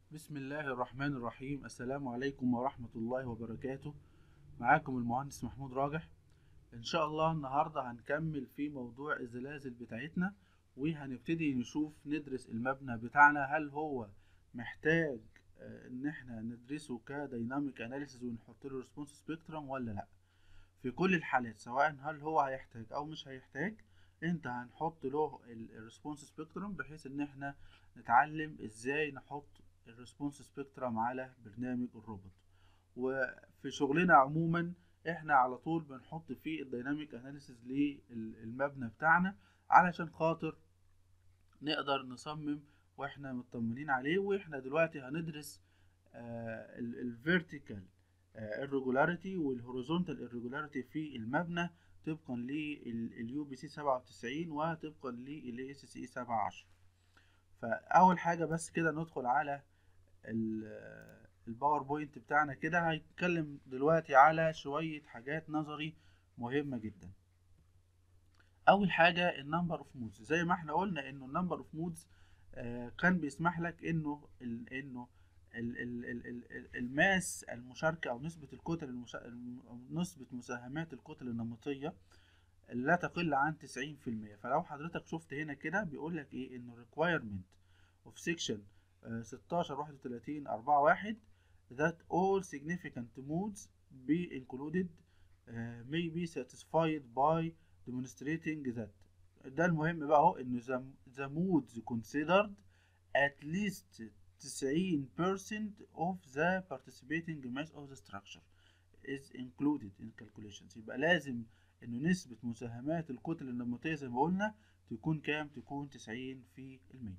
بسم الله الرحمن الرحيم السلام عليكم ورحمة الله وبركاته معاكم المهندس محمود راجح ان شاء الله النهاردة هنكمل في موضوع الزلازل بتاعتنا وهنبتدي نشوف ندرس المبنى بتاعنا هل هو محتاج آه، ان احنا ندرسه كديناميك اناليسيز ونحط له ريسبونس سبيكترم ولا لا في كل الحالات سواء هل هو هيحتاج او مش هيحتاج انت هنحط له الريسبونس سبيكترم بحيث ان احنا نتعلم ازاي نحط الريسبونس سبيكترم على برنامج الروبوت وفي شغلنا عموما احنا على طول بنحط فيه الديناميك اناليسيز للمبنى بتاعنا علشان خاطر نقدر نصمم واحنا مطمنين عليه واحنا دلوقتي هندرس الفيرتيكال الريجولاريتي والهوريزونتال irregularity في المبنى طبقا لليو بي سي 97 وطبقا للاي اس سي 17 فاول حاجه بس كده ندخل على الباوربوينت بتاعنا كده هنتكلم دلوقتي على شويه حاجات نظري مهمه جدا اول حاجه النمبر اوف مودز زي ما احنا قلنا انه النمبر اوف مودز كان بيسمح لك انه ال انه ال ال ال ال الماس المشاركه او نسبه الكتل المشا... أو نسبه مساهمات الكتل النمطيه لا تقل عن 90% فلو حضرتك شفت هنا كده بيقول لك ايه انه requirement of section uh, 16 31 4 1 that all significant modes be included uh, may be satisfied by demonstrating that ده المهم بقى اهو انه the, the modes considered at least 90% of the participating mass of the structure is included in calculations يبقى لازم انه نسبة مساهمات الكتل النمطية زي ما قلنا تكون كام تكون 90 في المية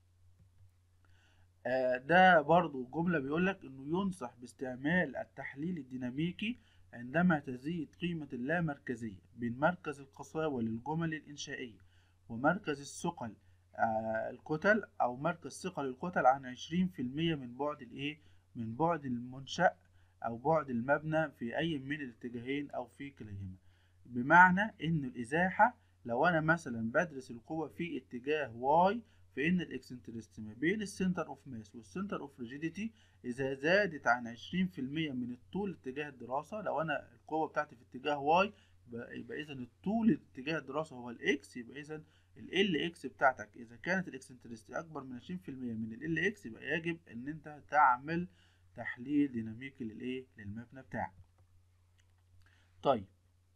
آه ده برضو جملة بيقولك انه ينصح باستعمال التحليل الديناميكي عندما تزيد قيمة اللامركزية بين مركز القساوة للجمل الإنشائية ومركز الثقل آه الكتل أو مركز ثقل الكتل عن عشرين في المية من بعد الإيه من بعد المنشأ أو بعد المبنى في أي من الاتجاهين أو في كليهما بمعنى ان الازاحه لو انا مثلا بدرس القوه في اتجاه واي فان الاكسنترستي ما بين السنتر اوف ماس والسنتر اوف ريجيديتي اذا زادت عن 20% من الطول اتجاه الدراسه لو انا القوه بتاعتي في اتجاه واي يبقى اذا الطول اتجاه الدراسه هو الاكس يبقى اذا ال اكس بتاعتك اذا كانت الاكسنترستي اكبر من 20% من ال اكس يبقى يجب ان انت تعمل تحليل ديناميكي للايه للمبنى بتاعك طيب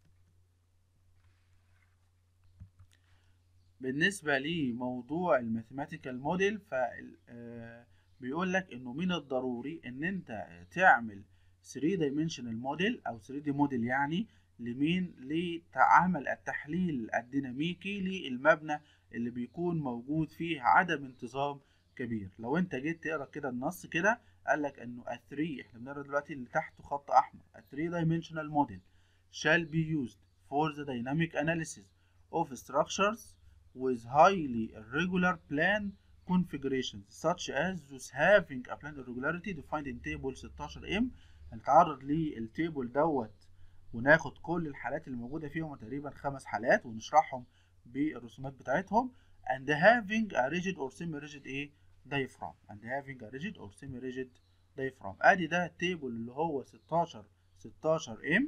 بالنسبة لموضوع الماثيماتيكال موديل ف بيقول لك انه من الضروري ان انت تعمل 3 dimensional موديل او 3 دي موديل يعني لمين لعمل التحليل الديناميكي للمبنى اللي بيكون موجود فيه عدم انتظام كبير لو انت جيت تقرا كده النص كده قال لك انه ال 3 احنا بنقرا دلوقتي اللي تحته خط احمر ال 3 dimensional model shall be used for the dynamic analysis of structures with highly irregular plan configurations such as those having a plan irregularity defined in table 16M هنتعرض للتيبل دوت وناخد كل الحالات اللي موجودة فيهم تقريبا خمس حالات ونشرحهم بالرسومات بتاعتهم and having a rigid or semi-rigid ايه diaphragm and having a rigid or semi-rigid diaphragm ادي ده التيبل اللي هو 16 16M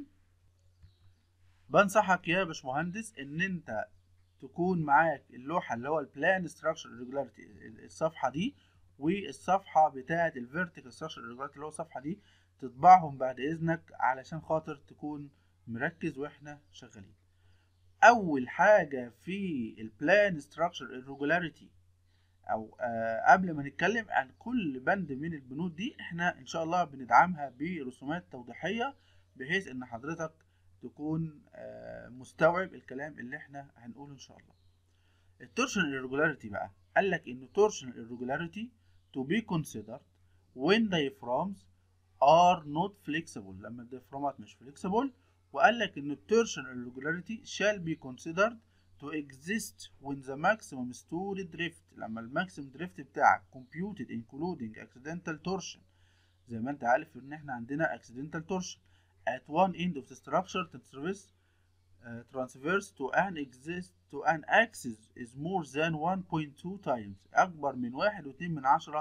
بنصحك يا باشمهندس ان انت تكون معاك اللوحة اللي هو البلان ستراكشر irregularity الصفحة دي والصفحة بتاعة الفيرتيكال ستراكشر irregularity اللي هو الصفحة دي تطبعهم بعد إذنك علشان خاطر تكون مركز واحنا شغالين. أول حاجة في البلان ستراكشر irregularity أو آه قبل ما نتكلم عن كل بند من البنود دي احنا إن شاء الله بندعمها برسومات توضيحية بحيث إن حضرتك تكون مستوعب الكلام اللي احنا هنقوله ان شاء الله التورشن irregularity بقى قال لك انه torsion irregularity to be considered when diaphragms are not flexible لما الديافرامات مش flexible وقال لك ان torsion irregularity shall be considered to exist when the maximum stored drift لما الماكسيمم دريفت بتاعك computed including accidental torsion زي ما انت عارف ان احنا عندنا accidental torsion at one end of the structure transverse uh, transverse to an exist to an axis is more than 1.2 times أكبر من واحد واتنين من عشرة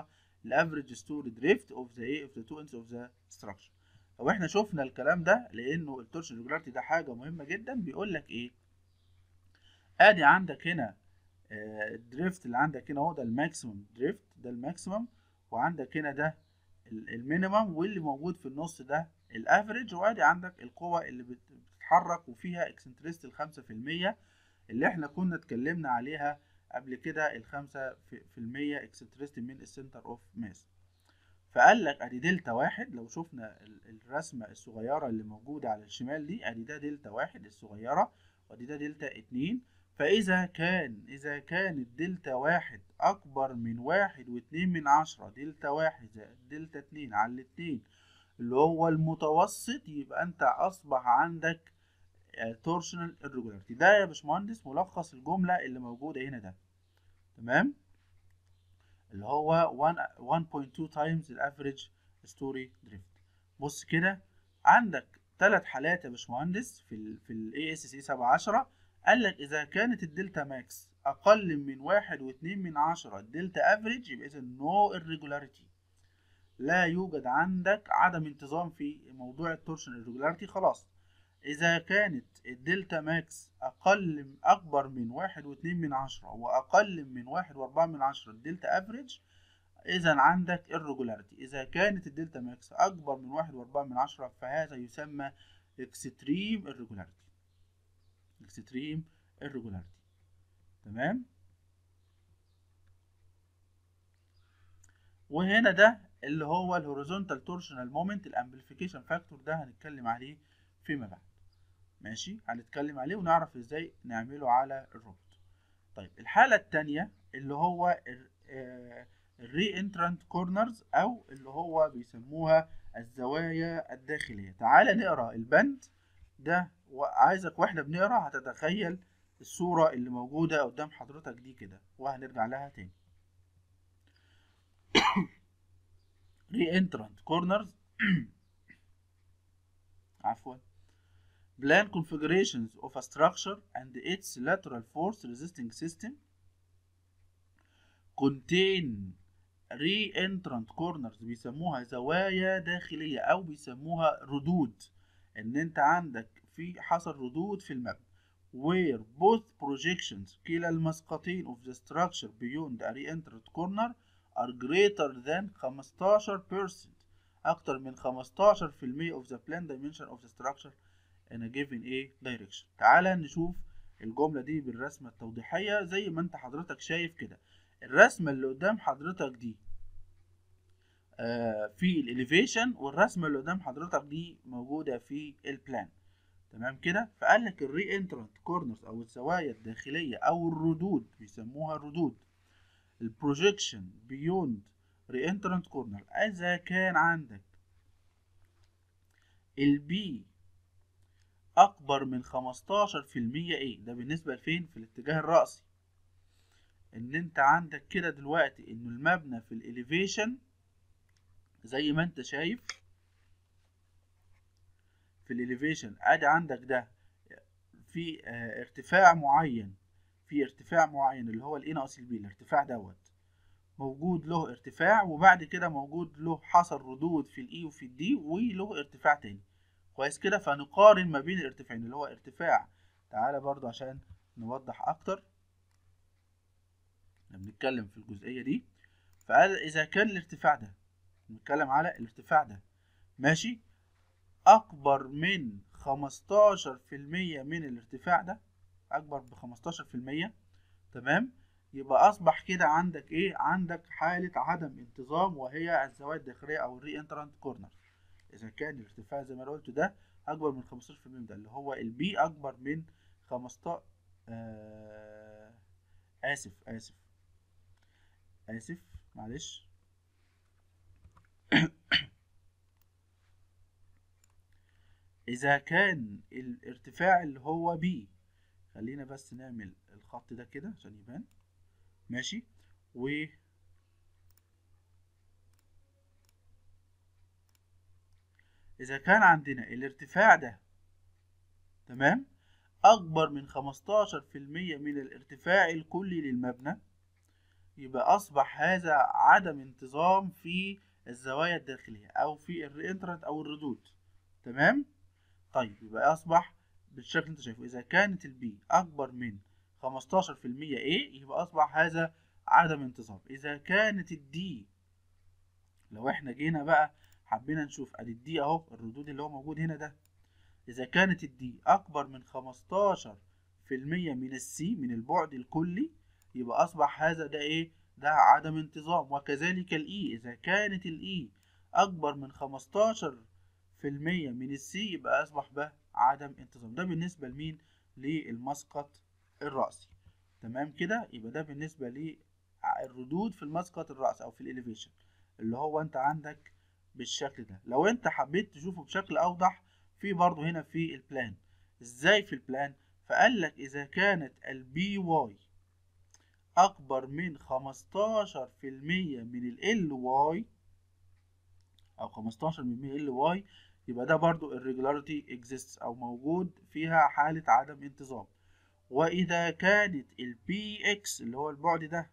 الافريج ستوري دريفت اوف ذا ايه اوف ذا تو ends اوف ذا ستراكشر لو احنا شفنا الكلام ده لانه التورشن ريجولاريتي ده حاجه مهمه جدا بيقول لك ايه ادي عندك هنا الدريفت اللي عندك هنا هو ده الماكسيمم دريفت ده الماكسيمم وعندك هنا ده المينيمم واللي موجود في النص ده الافريج وادي عندك القوة اللي بتتحرك وفيها اكسنتريست الخمسة في المية اللي احنا كنا اتكلمنا عليها قبل كده الخمسة في المية اكسنتريست من السنتر اوف ماس فقال لك ادي دلتا واحد لو شفنا الرسمة الصغيرة اللي موجودة على الشمال دي ادي ده دلتا واحد الصغيرة وادي ده دلتا اتنين فإذا كان إذا كان الدلتا واحد أكبر من واحد واتنين من عشرة دلتا واحد زائد دلتا اتنين على الاتنين اللي هو المتوسط يبقى أنت أصبح عندك تورشنال irregularity ده يا باشمهندس ملخص الجملة اللي موجودة هنا ده تمام اللي هو 1.2 times الافريج ستوري دريفت بص كده عندك ثلاث حالات يا باشمهندس في ال في الاي اس سي 710 قال لك اذا كانت الدلتا ماكس اقل من واحد واتنين من عشرة الدلتا افريج يبقى اذا نو irregularity لا يوجد عندك عدم انتظام في موضوع التورشن irregularity خلاص اذا كانت الدلتا ماكس اقل اكبر من واحد واتنين من عشرة واقل من واحد واربعة من عشرة الدلتا افريج اذا عندك irregularity اذا كانت الدلتا ماكس اكبر من واحد واربعة من عشرة فهذا يسمى extreme irregularity extreme irregularity تمام وهنا ده اللي هو الهوريزونتال تورشنال مومنت الامبليفيكيشن فاكتور ده هنتكلم عليه فيما بعد ماشي هنتكلم عليه ونعرف ازاي نعمله على الروبوت طيب الحالة التانية اللي هو الري انترانت كورنرز او اللي هو بيسموها الزوايا الداخلية تعال نقرا البند ده وعايزك واحنا بنقرا هتتخيل الصورة اللي موجودة قدام حضرتك دي كده وهنرجع لها تاني re-entrant corners عفوا plan configurations of a structure and its lateral force resisting system contain re-entrant corners بيسموها زوايا داخلية أو بيسموها ردود إن أنت عندك في حصل ردود في المبنى where both projections كلا المسقطين of the structure beyond a re-entrant corner are greater than 15% أكتر من 15% of the planned dimension of the structure in a given A direction تعال نشوف الجملة دي بالرسمة التوضيحية زي ما انت حضرتك شايف كده الرسمة اللي قدام حضرتك دي آه في الاليفيشن والرسمة اللي قدام حضرتك دي موجودة في البلان تمام كده فقال لك الري انترنت كورنرز او الزوايا الداخلية او الردود بيسموها الردود البروجيكشن بيوند ري انترنت كورنر اذا كان عندك البي اكبر من 15% ايه ده بالنسبة لفين في الاتجاه الرأسي ان انت عندك كده دلوقتي انه المبنى في الاليفيشن زي ما انت شايف في الاليفيشن ادي عندك ده في اه ارتفاع معين في ارتفاع معين اللي هو الاي ناقص البي الارتفاع دوت موجود له ارتفاع وبعد كده موجود له حصل ردود في الاي وفي الدي وله ارتفاع تاني كويس كده فنقارن ما بين الارتفاعين اللي هو ارتفاع تعالى برضو عشان نوضح اكتر بنتكلم في الجزئية دي فقال اذا كان الارتفاع ده بنتكلم على الارتفاع ده ماشي اكبر من 15% من الارتفاع ده اكبر ب 15% تمام يبقى اصبح كده عندك ايه عندك حالة عدم انتظام وهي الزوايا الداخلية او الري انترانت كورنر اذا كان الارتفاع زي ما قلت ده اكبر من 15% ده اللي هو البي اكبر من 15 آه... اسف اسف اسف معلش اذا كان الارتفاع اللي هو بي خلينا بس نعمل الخط ده كده عشان يبان ماشي و اذا كان عندنا الارتفاع ده تمام اكبر من 15% من الارتفاع الكلي للمبنى يبقى اصبح هذا عدم انتظام في الزوايا الداخليه او في الرينترنت او الردود تمام طيب يبقى اصبح بالشكل اللي انت شايفه اذا كانت البي اكبر من 15% A يبقى اصبح هذا عدم انتظام اذا كانت الدي لو احنا جينا بقى حبينا نشوف ادي الدي اهو الردود اللي هو موجود هنا ده اذا كانت الدي اكبر من 15% من السي من البعد الكلي يبقى اصبح هذا ده ايه ده عدم انتظام وكذلك الاي اذا كانت الاي اكبر من 15 في المية من السي يبقى اصبح ده عدم انتظام ده بالنسبة لمين للمسقط الرأسي تمام كده يبقى ده بالنسبة للردود في المسقط الرأسي او في الاليفيشن اللي هو انت عندك بالشكل ده لو انت حبيت تشوفه بشكل اوضح في برضه هنا في البلان ازاي في البلان فقال لك اذا كانت البي واي اكبر من 15% من ال واي او 15 من ال واي يبقى ده برضو irregularity exists او موجود فيها حالة عدم انتظام واذا كانت ال px اللي هو البعد ده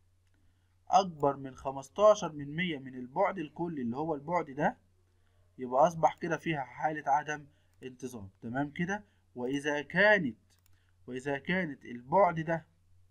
اكبر من 15 من 100 من البعد الكلي اللي هو البعد ده يبقى اصبح كده فيها حالة عدم انتظام تمام كده واذا كانت واذا كانت البعد ده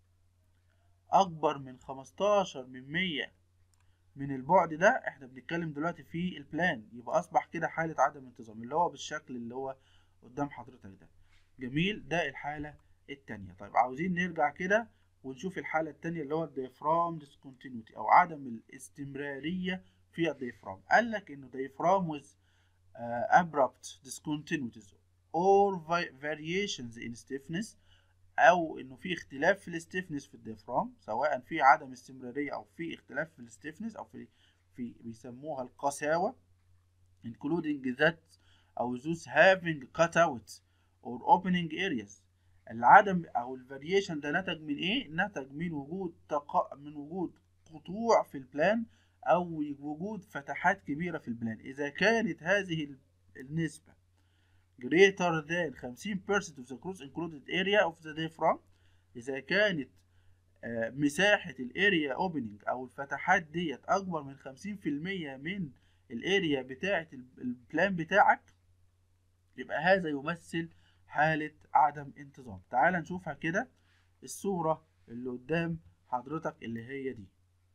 اكبر من 15 من 100 من البعد ده احنا بنتكلم دلوقتي في البلان يبقى اصبح كده حالة عدم انتظام اللي هو بالشكل اللي هو قدام حضرتك ده جميل ده الحالة التانية طيب عاوزين نرجع كده ونشوف الحالة التانية اللي هو الديفرام discontinuity او عدم الاستمرارية في الديفرام قال لك انه diaphragm with uh, abrupt discontinuities or variations in stiffness او انه في اختلاف في الستيفنس في الديافرام سواء في عدم استمراريه او في اختلاف في الستيفنس او في في بيسموها القساوه including that او those having cutouts or opening areas العدم او الفاريشن ده نتج من ايه نتج من وجود تق... من وجود قطوع في البلان او وجود فتحات كبيره في البلان اذا كانت هذه النسبه greater than 50% of the cross included area of the diaphragm إذا كانت مساحة الاريا اوبننج أو الفتحات ديت أكبر من 50% من الاريا بتاعة البلان بتاعك يبقى هذا يمثل حالة عدم انتظام تعال نشوفها كده الصورة اللي قدام حضرتك اللي هي دي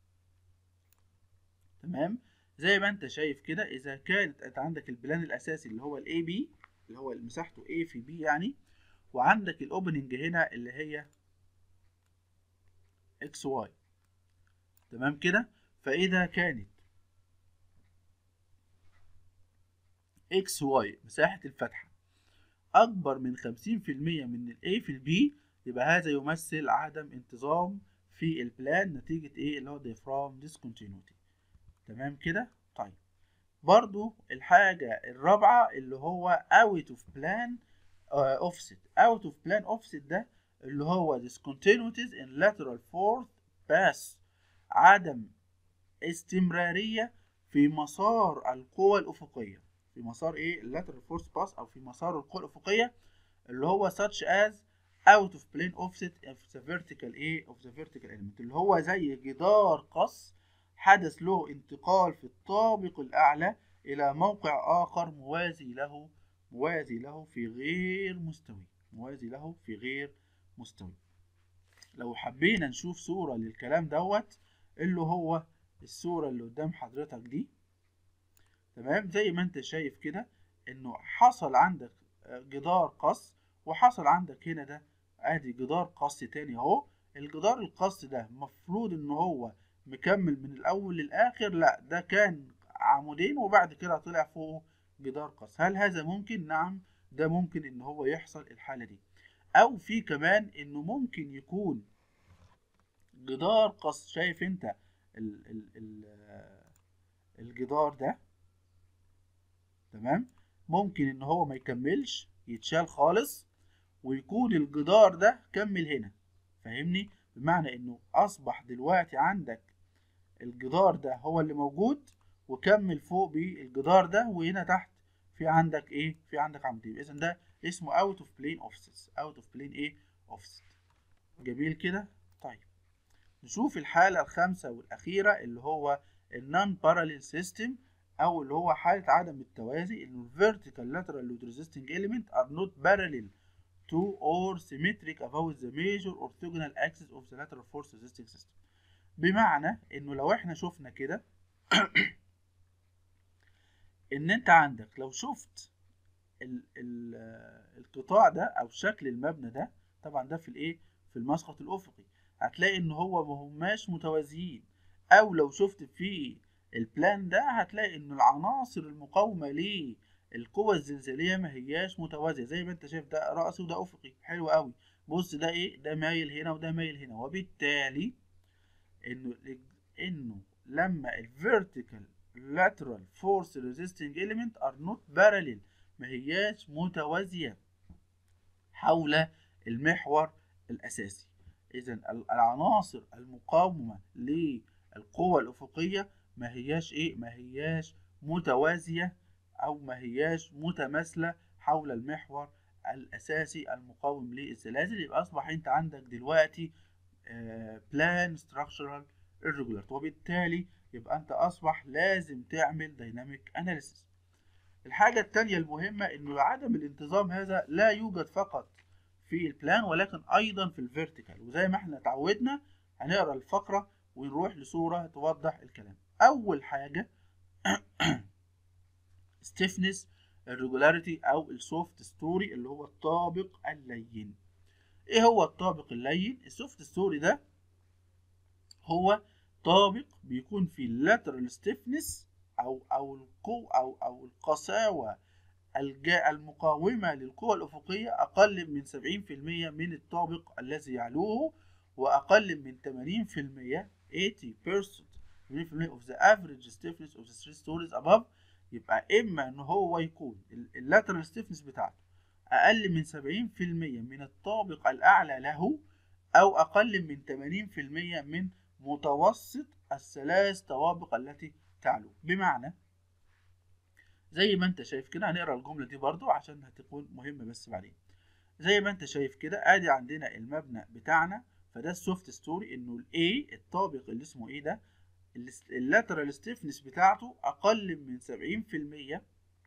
تمام زي ما انت شايف كده اذا كانت انت عندك البلان الاساسي اللي هو الاي بي اللي هو مساحته A في B يعني وعندك الاوبننج هنا اللي هي XY تمام كده فإذا كانت XY مساحة الفتحة أكبر من 50% من ال A في ال B يبقى هذا يمثل عدم انتظام في البلان نتيجة إيه اللي هو diaphragm discontinuity تمام كده طيب برضو الحاجة الرابعة اللي هو out of plan uh, offset out of plan offset ده اللي هو discontinuities in lateral fourth pass عدم استمرارية في مسار القوى الأفقية في مسار ايه lateral fourth pass أو في مسار القوى الأفقية اللي هو such as out of plane offset of the vertical ايه of the vertical element اللي هو زي جدار قص حدث له انتقال في الطابق الأعلى إلى موقع آخر موازي له موازي له في غير مستوي موازي له في غير مستوي لو حبينا نشوف صورة للكلام دوت اللي هو الصورة اللي قدام حضرتك دي تمام زي ما انت شايف كده انه حصل عندك جدار قص وحصل عندك هنا ده ادي جدار قص تاني اهو الجدار القص ده مفروض ان هو مكمل من الاول للاخر لا ده كان عمودين وبعد كده طلع فوقه جدار قص هل هذا ممكن نعم ده ممكن ان هو يحصل الحاله دي او في كمان انه ممكن يكون جدار قص شايف انت ال ال ال الجدار ده تمام ممكن ان هو ما يكملش يتشال خالص ويكون الجدار ده كمل هنا فاهمني بمعنى انه اصبح دلوقتي عندك الجدار ده هو اللي موجود وكمل فوق بالجدار ده وهنا تحت في عندك ايه في عندك عمودين اذا ده اسمه اوت اوف بلين اوفست اوت اوف بلين ايه اوفست جميل كده طيب نشوف الحالة الخامسة والأخيرة اللي هو النون باراليل سيستم أو اللي هو حالة عدم التوازي إنه الفيرتيكال lateral load resisting element are not parallel to or symmetric about the major orthogonal axis of the lateral force resisting system بمعنى إنه لو إحنا شفنا كده إن أنت عندك لو شفت ال ال القطاع ده أو شكل المبنى ده طبعا ده في الإيه في المسقط الأفقي هتلاقي ان هو ما هماش متوازيين او لو شفت في البلان ده هتلاقي ان العناصر المقاومه للقوى الزلزاليه ما هياش متوازيه زي ما انت شايف ده راسي وده افقي حلو قوي بص ده ايه ده مايل هنا وده مايل هنا وبالتالي انه انه لما الفيرتيكال lateral force resisting element are not parallel ما هياش متوازيه حول المحور الاساسي اذا العناصر المقاومه للقوى الافقيه ما هياش ايه ما هياش متوازيه او ما هياش متماثله حول المحور الاساسي المقاوم للزلازل يبقى اصبح انت عندك دلوقتي بلان ستراكشرال irregular وبالتالي يبقى انت اصبح لازم تعمل دايناميك اناليسيس الحاجه الثانيه المهمه انه عدم الانتظام هذا لا يوجد فقط في البلان ولكن ايضا في الفيرتيكال وزي ما احنا اتعودنا هنقرا الفقره ونروح لصوره توضح الكلام اول حاجه stiffness irregularity او السوفت ستوري اللي هو الطابق اللين ايه هو الطابق اللين السوفت ستوري ده هو طابق بيكون فيه اللاترال stiffness او او القو او او القساوه المقاومة للقوى الأفقية أقل من 70% من الطابق الذي يعلوه وأقل من 80% 80% 80% of the average stiffness of the three stories above يبقى إما إن هو يكون اللاترال stiffness بتاعته أقل من 70% من الطابق الأعلى له أو أقل من 80% من متوسط الثلاث طوابق التي تعلو بمعنى زي ما انت شايف كده هنقرا الجمله دي برضو عشان هتكون مهمه بس بعدين زي ما انت شايف كده ادي عندنا المبنى بتاعنا فده السوفت ستوري انه الاي الطابق اللي اسمه ايه ده اللاترال ستيفنس بتاعته اقل من 70%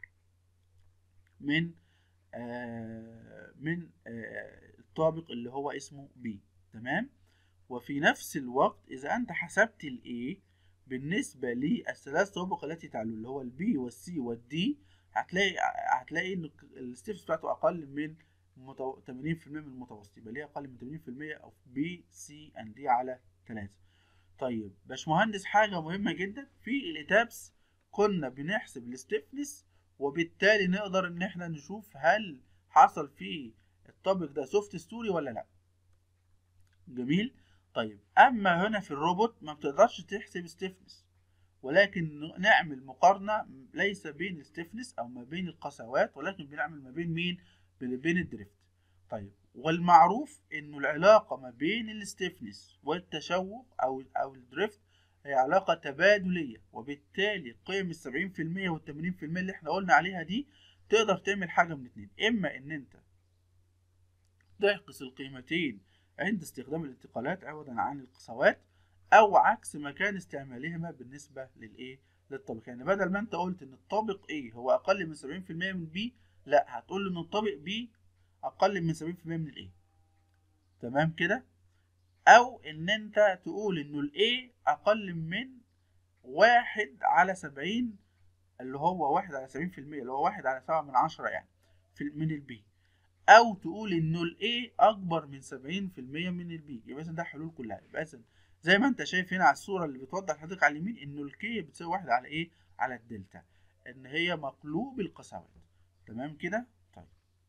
من آه من آه الطابق اللي هو اسمه بي تمام وفي نفس الوقت اذا انت حسبت الاي بالنسبه للثلاث طوابق التي تعلو اللي هو البي والسي والدي هتلاقي هتلاقي ان الستيفنس بتاعته اقل من 80% من المتوسط يبقى ليه اقل من 80% او بي سي اند دي على 3 طيب باشمهندس حاجه مهمه جدا في الاتابس كنا بنحسب الستيفنس وبالتالي نقدر ان احنا نشوف هل حصل فيه الطابق ده سوفت ستوري ولا لا جميل طيب اما هنا في الروبوت ما بتقدرش تحسب ستيفنس ولكن نعمل مقارنة ليس بين الستيفنس او ما بين القسوات ولكن بنعمل ما بين مين بين الدريفت طيب والمعروف انه العلاقة ما بين الستيفنس والتشوق او او الدريفت هي علاقة تبادلية وبالتالي قيم السبعين في المية والتمانين في المية اللي احنا قلنا عليها دي تقدر تعمل حاجة من اتنين اما ان انت تحقس القيمتين عند استخدام الانتقالات عوضا عن القسوات او عكس مكان استعمالهما بالنسبة للايه للطابق يعني بدل ما انت قلت ان الطابق ايه هو اقل من 70% من بي لا هتقول ان الطابق بي اقل من 70% من الايه تمام كده او ان انت تقول انه الايه اقل من واحد على سبعين اللي هو واحد على سبعين في المية اللي هو واحد على سبعة من عشرة يعني في من البي او تقول انه الاي اكبر من 70% من البي يبقى اذا ده حلول كلها يبقى اذا زي ما انت شايف هنا على الصوره اللي بتوضح لحضرتك على اليمين انه الكي بتساوي واحد على ايه على الدلتا ان هي مقلوب القساوات تمام كده طيب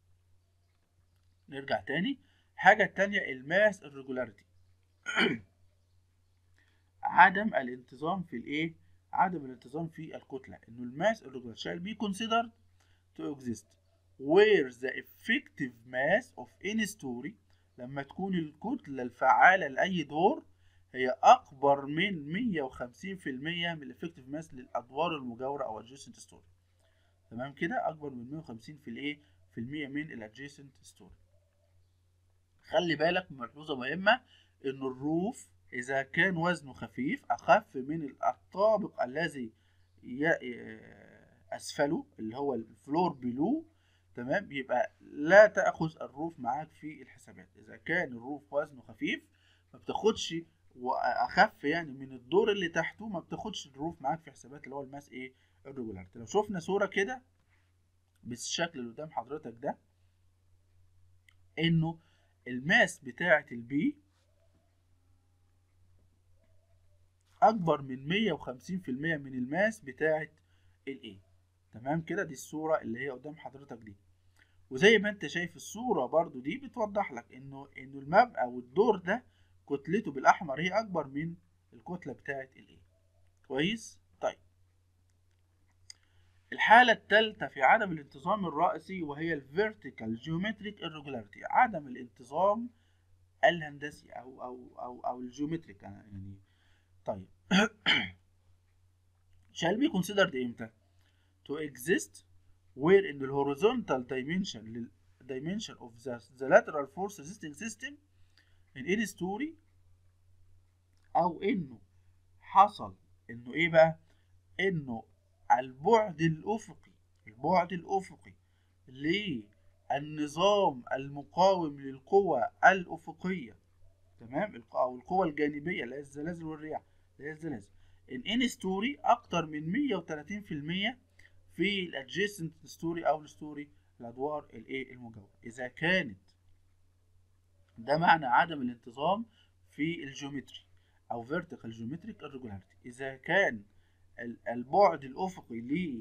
نرجع تاني الحاجه التانية الماس الريجولاريتي عدم الانتظام في الايه عدم الانتظام في الكتله انه الماس الريجولار shall be considered to exist where the effective mass of any story لما تكون الكتلة الفعالة لأي دور هي أكبر من 150% من الافكتيف ماس للأدوار المجاورة أو adjacent story تمام كده أكبر من 150 في الإيه في المية من الادجيسنت ستوري خلي بالك من ملحوظة مهمة إن الروف اذا كان وزنه خفيف اخف من الطابق الذي اسفله اللي هو الفلور بلو تمام يبقى لا تاخذ الروف معاك في الحسابات اذا كان الروف وزنه خفيف ما بتاخدش واخف يعني من الدور اللي تحته ما بتاخدش الروف معاك في حسابات اللي هو الماس ايه الريجولاريتي لو شفنا صوره كده بالشكل اللي قدام حضرتك ده انه الماس بتاعه البي اكبر من 150% من الماس بتاعه الاي تمام كده دي الصوره اللي هي قدام حضرتك دي وزي ما انت شايف الصوره برضو دي بتوضح لك انه انه الماب او الدور ده كتلته بالاحمر هي اكبر من الكتله بتاعه الاي كويس طيب الحالة الثالثة في عدم الانتظام الرأسي وهي الفيرتيكال جيومتريك irregularity عدم الانتظام الهندسي أو أو أو أو الجيومتريك يعني طيب shall be considered إمتى؟ to exist where in the horizontal dimension dimension of the, the lateral force resisting system in any story أو إنه حصل إنه إيه بقى؟ إنه البعد الأفقي البعد الأفقي للنظام المقاوم للقوى الأفقية تمام أو القوى الجانبية اللي هي الزلازل والرياح اللي هي الزلازل in any story أكتر من 130% في الادجيسنت ستوري أو الستوري الأدوار الإيه المجاورة إذا كانت ده معنى عدم الانتظام في الجيومتري أو vertical geometric irregularity إذا كان البعد الأفقي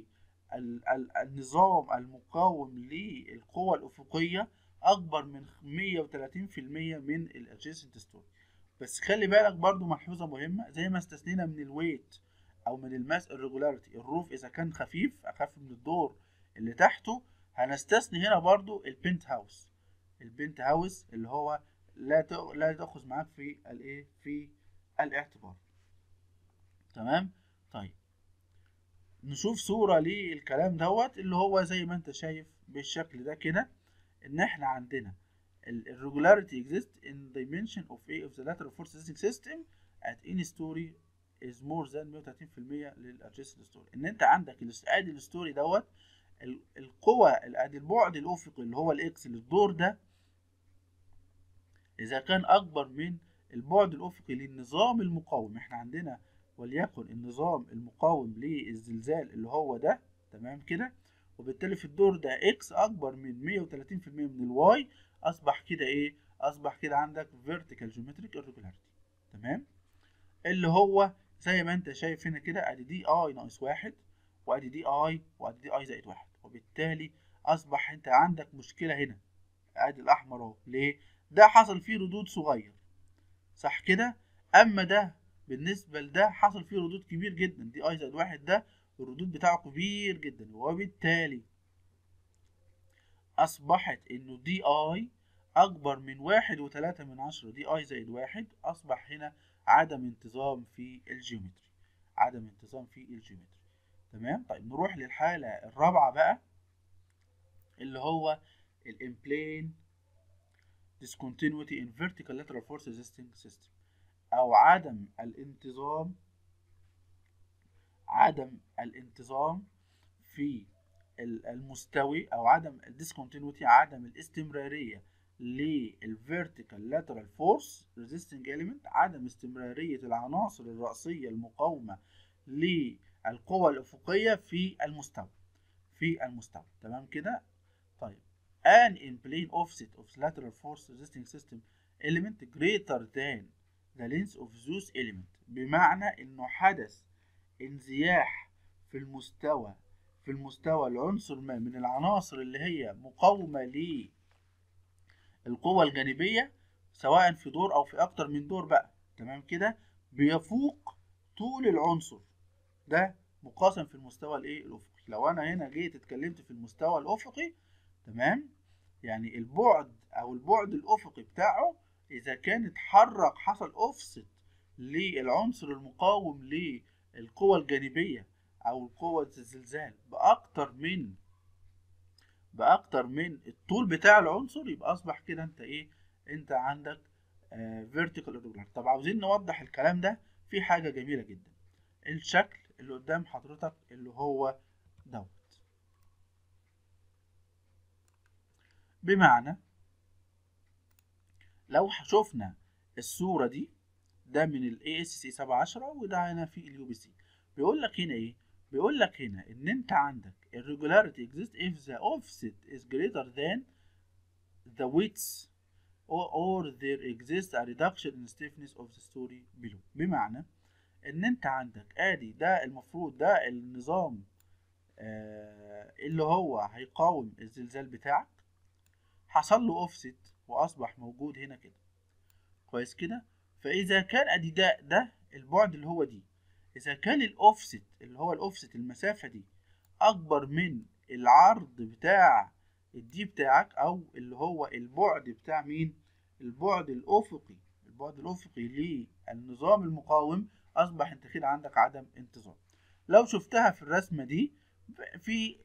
للنظام المقاوم للقوى الأفقية أكبر من 130% من الادجيسنت ستوري بس خلي بالك برضو ملحوظة مهمة زي ما استثنينا من الويت أو من الماس الريجولاريتي الروف إذا كان خفيف أخف من الدور اللي تحته هنستثني هنا برضو البنت هاوس البنت هاوس اللي هو لا لا تاخذ معاك في الايه في الاعتبار تمام طيب نشوف صورة للكلام دوت اللي هو زي ما انت شايف بالشكل ده كده ان احنا عندنا الريجولاريتي exist in dimension of A of the lateral force resisting system at any story is more than 130% للadjacent story ان انت عندك ادي الستوري دوت القوة ادي البعد الافقي اللي هو الاكس للدور ده اذا كان اكبر من البعد الافقي للنظام المقاوم احنا عندنا وليكن النظام المقاوم للزلزال اللي هو ده تمام كده وبالتالي في الدور ده اكس اكبر من 130% من الواي اصبح كده ايه اصبح كده عندك فيرتيكال جيومتريك irregularity تمام اللي هو زي ما انت شايف هنا كده ادي دي اي ناقص واحد وادي دي اي وادي دي اي زائد واحد وبالتالي اصبح انت عندك مشكله هنا ادي الاحمر اهو ليه ده حصل فيه ردود صغير صح كده اما ده بالنسبه لده حصل فيه ردود كبير جدا دي اي زائد واحد ده الردود بتاعه كبير جدا وبالتالي اصبحت انه دي اي اكبر من واحد وتلاتة من عشرة دي اي زائد واحد اصبح هنا عدم انتظام في الجيومتري عدم انتظام في الجيومتري تمام طيب نروح للحالة الرابعة بقى اللي هو الامبلين discontinuity in vertical lateral force resisting system او عدم الانتظام عدم الانتظام في المستوي او عدم الديسكونتينيوتي عدم الاستمراريه للفيرتيكال لاترال فورس ريزيستنج element عدم استمراريه العناصر الرئيسيه المقاومه للقوى الافقيه في المستوى في المستوى تمام كده طيب an in plane offset of lateral force resisting system element greater than the length of those element بمعنى انه حدث انزياح في المستوى في المستوى العنصر ما من العناصر اللي هي مقاومة للقوة الجانبية سواء في دور او في اكتر من دور بقى تمام كده بيفوق طول العنصر ده مقاسم في المستوى الايه الافقي لو انا هنا جيت اتكلمت في المستوى الافقي تمام يعني البعد او البعد الافقي بتاعه اذا كان اتحرك حصل اوفست للعنصر المقاوم للقوى الجانبيه او قوة الزلزال باكتر من باكتر من الطول بتاع العنصر يبقى اصبح كده انت ايه انت عندك فيرتيكال irregularity طب عاوزين نوضح الكلام ده في حاجه جميله جدا الشكل اللي قدام حضرتك اللي هو دوت بمعنى لو شفنا الصورة دي ده من ال ASC 710 وده هنا في ال UBC بيقول لك هنا ايه؟ بيقول لك هنا ان انت عندك irregularity exists if the offset is greater than the width or, or there exists a reduction in stiffness of the story below بمعنى ان انت عندك ادي ده المفروض ده النظام آه اللي هو هيقاوم الزلزال بتاعك حصل له اوفست واصبح موجود هنا كده كويس كده فاذا كان ادي ده ده البعد اللي هو دي اذا كان الاوفست اللي هو الاوفست المسافه دي اكبر من العرض بتاع الدي بتاعك او اللي هو البعد بتاع مين البعد الافقي البعد الافقي للنظام المقاوم اصبح انت كده عندك عدم انتظام لو شفتها في الرسمه دي في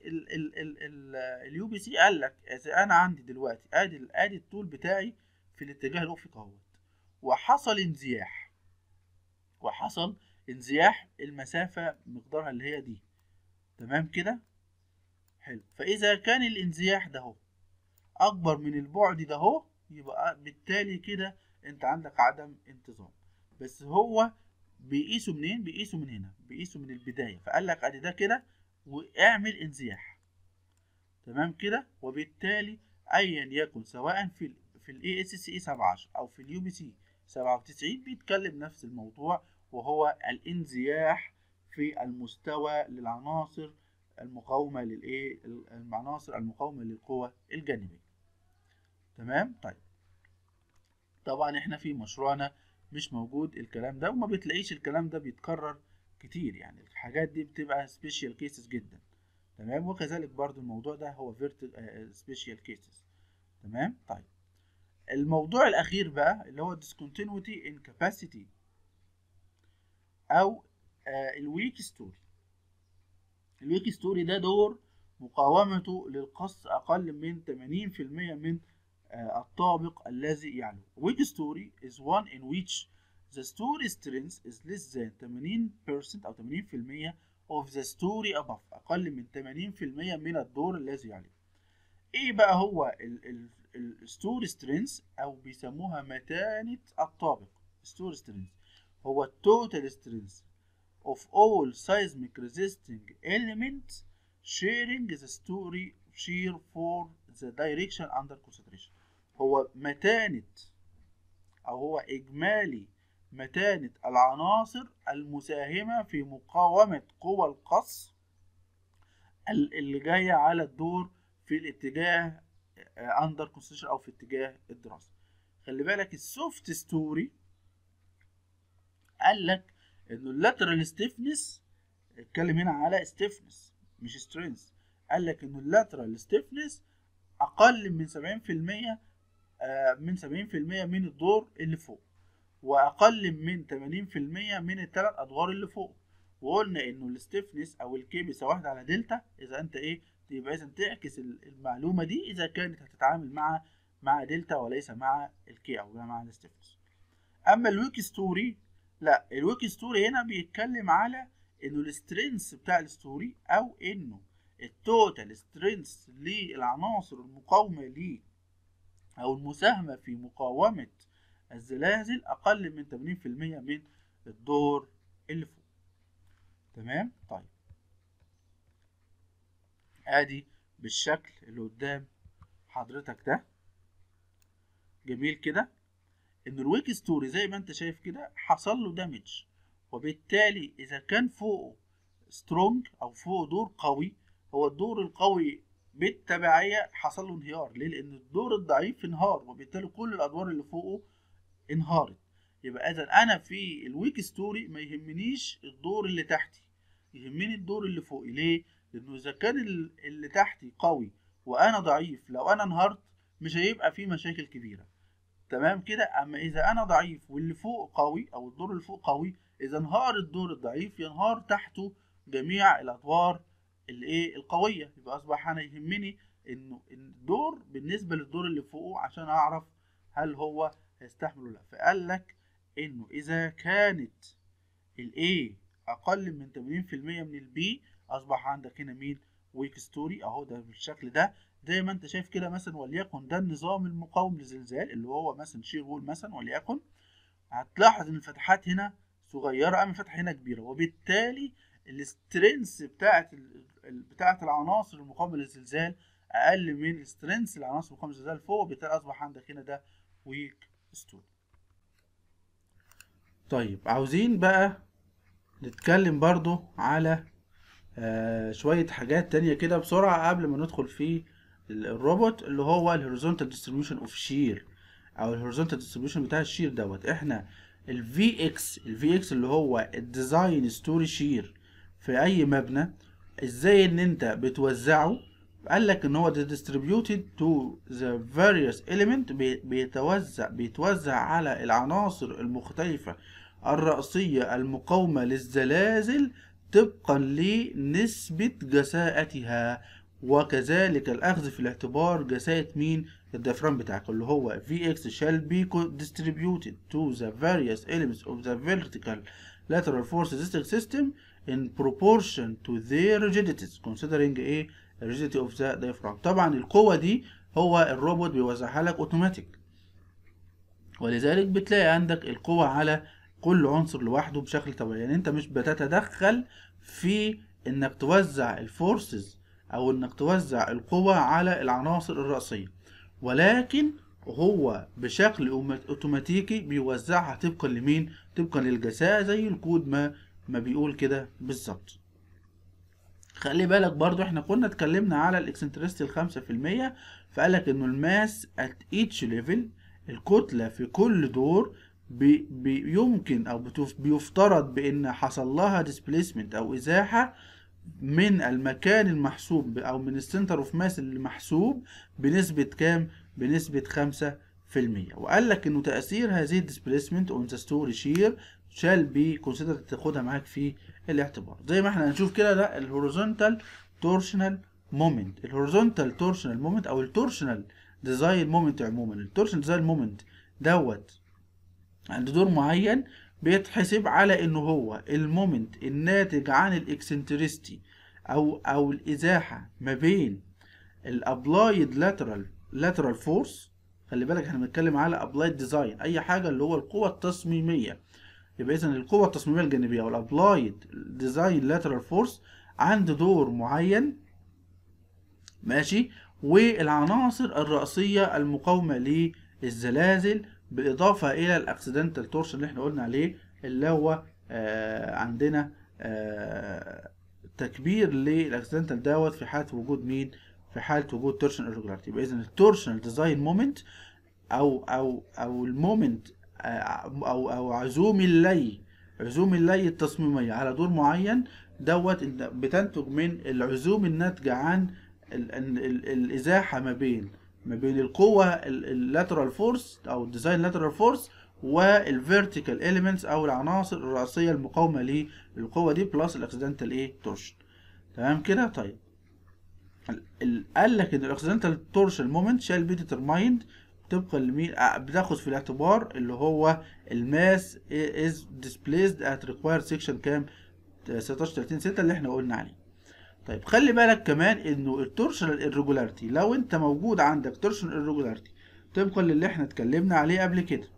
اليو بي سي قال لك اذا انا عندي دلوقتي ادي ادي الطول بتاعي في الاتجاه الافقي اهوت وحصل انزياح وحصل انزياح المسافه مقدارها اللي هي دي تمام كده حلو فاذا كان الانزياح ده اهو اكبر من البعد ده اهو يبقى بالتالي كده انت عندك عدم انتظام بس هو بيقيسوا منين بيقيسوا من هنا بيقيسوا من البدايه فقال لك ادي ده كده واعمل انزياح تمام كده وبالتالي ايا يكن سواء في ال في الاي اس سي 17 او في اليو بي سي 97 بيتكلم نفس الموضوع وهو الانزياح في المستوى للعناصر المقاومة للايه العناصر المقاومة للقوى الجانبية تمام طيب طبعا احنا في مشروعنا مش موجود الكلام ده وما بتلاقيش الكلام ده بيتكرر كتير يعني الحاجات دي بتبقى سبيشال كيسز جدا تمام وكذلك برضو الموضوع ده هو سبيشال كيسز تمام طيب الموضوع الاخير بقى اللي هو discontinuity in capacity او الويك ستوري الويك ستوري ده دور مقاومته للقص اقل من 80% من الطابق الذي يعلو weak story is one in which the story strength is less than 80% أو 80% of the story above أقل من 80% من الدور الذي يعلو إيه بقى هو الستوري سترينث أو بيسموها متانة الطابق ستوري سترينث هو التوتال سترينث of all seismic resisting elements sharing the story shear for the direction under consideration هو متانة أو هو إجمالي متانة العناصر المساهمة في مقاومة قوى القص اللي جاية على الدور في الاتجاه أندر كونستيشن أو في اتجاه الدراسة خلي بالك السوفت ستوري قال لك إنه اللاترال ستيفنس اتكلم هنا على ستيفنس مش سترينث قال لك إنه اللاترال ستيفنس أقل من 70% من 70% من الدور اللي فوق واقل من 80% من الثلاث ادوار اللي فوق وقلنا انه الستيفنس او الكي بيساوي واحد على دلتا اذا انت ايه يبقى اذا تعكس المعلومه دي اذا كانت هتتعامل مع مع دلتا وليس مع الكي او مع الستيفنس اما الويك ستوري لا الويك ستوري هنا بيتكلم على انه السترينث بتاع الستوري او انه التوتال سترينث للعناصر المقاومه ليه او المساهمه في مقاومه الزلازل اقل من 80% من الدور اللي فوق تمام طيب ادي بالشكل اللي قدام حضرتك ده جميل كده ان الويك ستوري زي ما انت شايف كده حصل له دامج وبالتالي اذا كان فوقه سترونج او فوقه دور قوي هو الدور القوي بالتبعية حصل له انهيار ليه؟ لأن الدور الضعيف انهار وبالتالي كل الأدوار اللي فوقه انهارت يبقى إذا أنا في الويك ستوري ما يهمنيش الدور اللي تحتي يهمني الدور اللي فوقي ليه؟ لأنه إذا كان اللي تحتي قوي وأنا ضعيف لو أنا انهارت مش هيبقى في مشاكل كبيرة تمام كده أما إذا أنا ضعيف واللي فوق قوي أو الدور اللي فوق قوي إذا انهار الدور الضعيف ينهار تحته جميع الأدوار الايه القويه يبقى اصبح انا يهمني انه الدور بالنسبه للدور اللي فوقه عشان اعرف هل هو هيستحمل ولا لا فقال لك انه اذا كانت الاي اقل من 80% من البي اصبح عندك هنا مين ويك ستوري اهو ده بالشكل ده زي ما انت شايف كده مثلا وليكن ده النظام المقاوم للزلزال اللي هو مثلا شير وول مثلا وليكن هتلاحظ ان الفتحات هنا صغيره اما الفتحه هنا كبيره وبالتالي السترينث بتاعت بتاعت العناصر المقاومه للزلزال اقل من السترينث العناصر المقاومه للزلزال فوق وبالتالي اصبح عندك هنا ده ويك ستوري طيب عاوزين بقى نتكلم برضو على آه شوية حاجات تانية كده بسرعة قبل ما ندخل في الروبوت اللي هو الهوريزونتال ديستريبيوشن اوف شير او الهوريزونتال ديستريبيوشن بتاع الشير دوت احنا الفي اكس الفي اكس اللي هو الديزاين ستوري شير في اي مبنى ازاي ان انت بتوزعه قال لك ان هو distributed to the various element بيتوزع بيتوزع على العناصر المختلفة الرأسية المقاومة للزلازل طبقا لنسبة جساءتها وكذلك الأخذ في الاعتبار جساءة مين الديافرام بتاعك اللي هو Vx shall be distributed to the various elements of the vertical lateral force resisting system in proportion to their rigidities considering ايه rigidity of the diaphragm طبعا القوة دي هو الروبوت بيوزعها لك اوتوماتيك ولذلك بتلاقي عندك القوة على كل عنصر لوحده بشكل طبيعي يعني انت مش بتتدخل في انك توزع الفورسز او انك توزع القوة على العناصر الرئيسية ولكن هو بشكل اوتوماتيكي بيوزعها طبقا لمين طبقا للجساء زي الكود ما ما بيقول كده بالظبط خلي بالك برضو احنا كنا اتكلمنا على الاكسنترستي الخمسة في المية فقالك انه الماس at each level الكتلة في كل دور بي بي يمكن او بيفترض بان حصل لها displacement او ازاحة من المكان المحسوب او من السنتر اوف ماس اللي محسوب بنسبة كام بنسبة خمسة في المية وقال لك انه تأثير هذه displacement on the story shear shall be considered تاخدها معاك في الاعتبار زي ما احنا هنشوف كده ده الهوريزونتال تورشنال مومنت الهوريزونتال تورشنال مومنت او التورشنال ديزاين مومنت عموما التورشنال ديزاين مومنت دوت عند دور معين بيتحسب على انه هو المومنت الناتج عن الاكسنترستي او او الازاحه ما بين الابلايد لاترال لاترال فورس خلي بالك احنا بنتكلم على ابلايد ديزاين اي حاجه اللي هو القوه التصميميه يبقى اذا القوه التصميميه الجانبيه او الابلايد ديزاين لاترال فورس عند دور معين ماشي والعناصر الرئيسيه المقاومه للزلازل بالاضافه الى الاكسيدنتال تورشن اللي احنا قلنا عليه اللي هو آه عندنا آه تكبير للاكسيدنتال دوت في حاله وجود مين في حاله وجود تورشن irregularity يبقى اذا التورشنال ديزاين مومنت او او او المومنت او او عزوم اللي عزوم اللي التصميميه على دور معين دوت بتنتج من العزوم الناتجه عن ال ال ال الازاحه ما بين ما بين القوه اللاترال فورس او الديزاين لاترال فورس والفيرتيكال اليمنتس او العناصر الرئيسيه المقاومه للقوه دي بلس الاكسيدنتال ايه تورشن تمام كده طيب قال لك ان الاكسيدنتال تورشن مومنت شال بي ديترمايند طبقا لمين بتاخد في الاعتبار اللي هو الماس از displaced at required section كام 16 30 6 اللي احنا قلنا عليه طيب خلي بالك كمان انه التورشنال irregularity لو انت موجود عندك تورشنال irregularity طبقا للي احنا اتكلمنا عليه قبل كده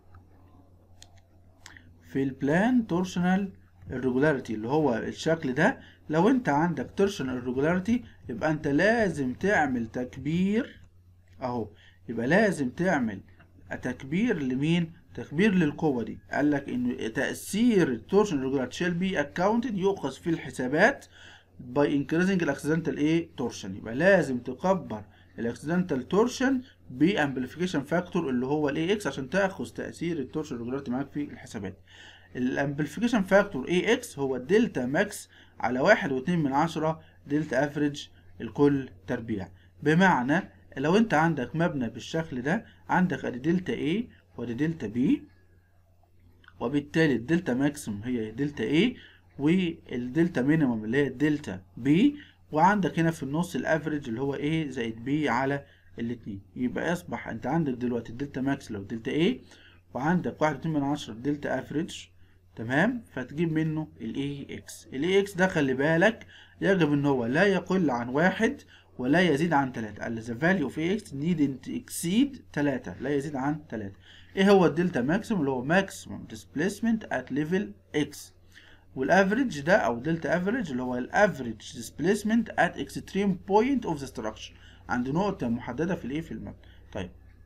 في البلان تورشنال irregularity اللي هو الشكل ده لو انت عندك تورشنال irregularity يبقى انت لازم تعمل تكبير اهو يبقى لازم تعمل تكبير لمين تكبير للقوة دي قال لك ان تأثير التورشن ريجولار شيل بي اكاونتد يؤخذ في الحسابات باي انكريزنج الاكسيدنتال ايه تورشن يبقى لازم تكبر الاكسيدنتال تورشن بامبليفيكيشن فاكتور اللي هو الاي اكس عشان تاخذ تأثير التورشن ريجولاريتي معاك في الحسابات الامبليفيكيشن فاكتور اي اكس هو الدلتا ماكس على واحد واتنين من عشرة دلتا افريج الكل تربيع بمعنى لو انت عندك مبنى بالشكل ده عندك ادي دلتا A وادي دلتا B وبالتالي الدلتا ماكسيموم هي دلتا A والدلتا مينيموم اللي هي الدلتا B وعندك هنا في النص الافريج اللي هو A زائد B على الاتنين يبقى يصبح انت عندك دلوقتي الدلتا ماكس لو دلتا A وعندك واحد واتنين من عشرة دلتا افريج تمام فتجيب منه الاي اكس الاي اكس ده خلي بالك يجب ان هو لا يقل عن واحد ولا يزيد عن تلاتة قال the value of ax needn't exceed تلاتة لا يزيد عن تلاتة ايه هو الدلتا ماكسيموم اللي هو maximum displacement at level x والافريج ده او دلتا افريج اللي هو الافريج displacement at extreme point of the structure عند نقطة محددة في الايه في المبنى طيب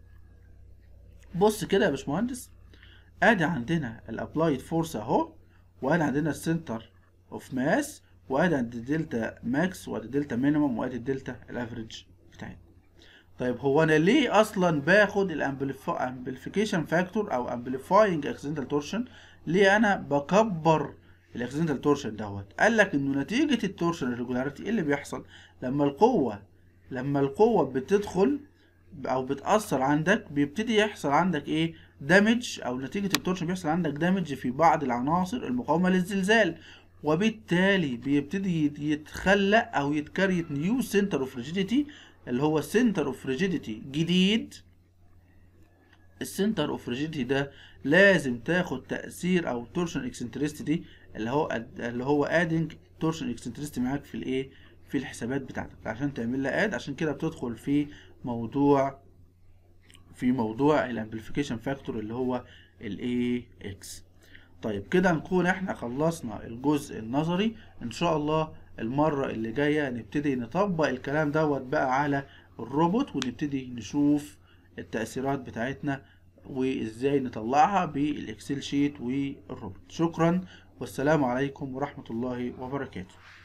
بص كده يا باشمهندس ادي عندنا الابلايد فورس اهو وادي عندنا السنتر اوف ماس وادي عند الدلتا ماكس وادي الدلتا مينيمم وادي الدلتا الافريج بتاعتنا طيب هو انا ليه اصلا باخد الامبليفيكيشن فاكتور او امبليفاينج اكسيدنتال تورشن ليه انا بكبر الاكسيدنتال تورشن دوت قال لك انه نتيجه التورشن الريجولاريتي ايه اللي بيحصل لما القوه لما القوه بتدخل او بتاثر عندك بيبتدي يحصل عندك ايه دامج او نتيجه التورشن بيحصل عندك دامج في بعض العناصر المقاومه للزلزال وبالتالي بيبتدي يتخلق او يتكريت نيو سنتر اوف ريجيديتي اللي هو سنتر اوف ريجيديتي جديد السنتر اوف ريجيديتي ده لازم تاخد تاثير او تورشن اكسنتريستي دي اللي هو اللي هو ادنج تورشن اكسنتريستي معاك في الايه في الحسابات بتاعتك عشان تعمل لها اد عشان كده بتدخل في موضوع في موضوع الامبليفيكيشن فاكتور اللي هو الاي اكس طيب كده نكون احنا خلصنا الجزء النظري ان شاء الله المرة اللي جاية نبتدي نطبق الكلام دوت بقى على الروبوت ونبتدي نشوف التأثيرات بتاعتنا وازاي نطلعها بالاكسل شيت والروبوت شكرا والسلام عليكم ورحمة الله وبركاته